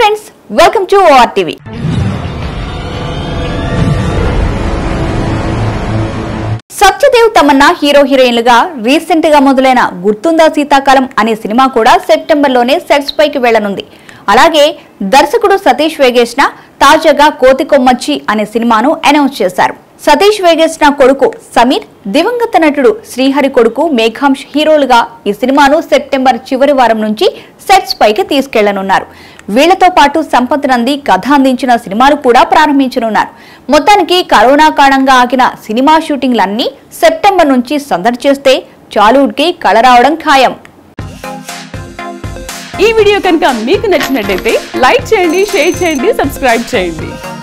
friends welcome to OR TV Satyadev Tamannaah hero హీరోయిన్లుగా recent గా మొదలైన గుర్తుందా శీతాకాలం అనే సినిమా కూడా సెప్టెంబర్ లోనే సెట్స్ పైకి వెళ్లనుంది అలాగే దర్శకుడు సతీష్ వేగేష్న తాజాగా కోతి కొమ్మచ్చి అనే సినిమాను అనౌన్స్ చేశారు సతీష్ వేగేష్న కొడుకు సమీర్ దివంగత నటుడు శ్రీహరి కొడుకు మేఘాంష్ హీరోలుగా ఈ సినిమాను సెప్టెంబర్ చివరి వారం నుంచి సెట్స్ పైకి తీసుకెళ్లనున్నారు వీళ్లతో పాటు సంపత్ నంది కథ అందించిన సినిమాలు కూడా ప్రారంభించనున్నారు మొత్తానికి కరోనా కారణంగా ఆగిన సినిమా షూటింగ్లన్నీ సెప్టెంబర్ నుంచి సందడి చేస్తే టాలీవుడ్ కి కళ రావడం ఖాయం ఈ వీడియో కనుక మీకు నచ్చినట్టయితే లైక్ చేయండి షేర్ చేయండి సబ్స్క్రైబ్ చేయండి